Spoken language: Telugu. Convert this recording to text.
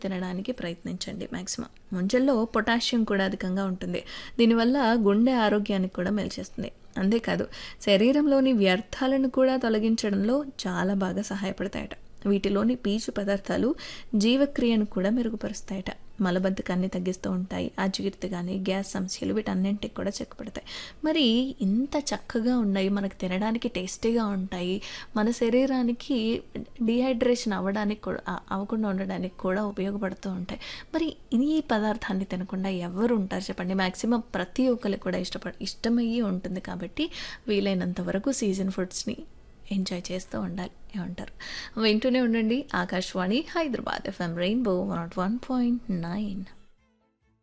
తినడానికి ప్రయత్నించండి మ్యాక్సిమం ముంజల్లో పొటాషియం కూడా అధికంగా ఉంటుంది దీనివల్ల గుండె ఆరోగ్యానికి కూడా మెలిచేస్తుంది అంతేకాదు శరీరంలోని వ్యర్థాలను కూడా తొలగించడంలో చాలా బాగా సహాయపడతాయట వీటిలోని పీచు పదార్థాలు జీవక్రియను కూడా మెరుగుపరుస్తాయట మలబద్ధకాన్ని తగ్గిస్తూ ఉంటాయి అజీర్తి కానీ గ్యాస్ సమస్యలు వీటన్నింటికి కూడా చెక్కపడతాయి మరి ఇంత చక్కగా ఉన్నాయి మనకు తినడానికి టేస్టీగా ఉంటాయి మన శరీరానికి డిహైడ్రేషన్ అవ్వడానికి కూడా అ- అవ్వకుండా ఉండడానికి కూడా ఉపయోగపడుతూ ఉంటాయి మరి ఈ పదార్థాన్ని తినకుండా ఎవరు ఉంటారు చెప్పండి మ్యాక్సిమం ప్రతి ఒక్కరికి కూడా ఇష్టపడ ఇష్టమయ్యి ఉంటుంది కాబట్టి వీలైనంత వరకు సీజన్ ఫుడ్స్ని ఎంజాయ్ చేస్తూ ఉండాలి ఏమంటారు వింటూనే ఉండండి Akashvani Hyderabad FM rainbow one nought one point nine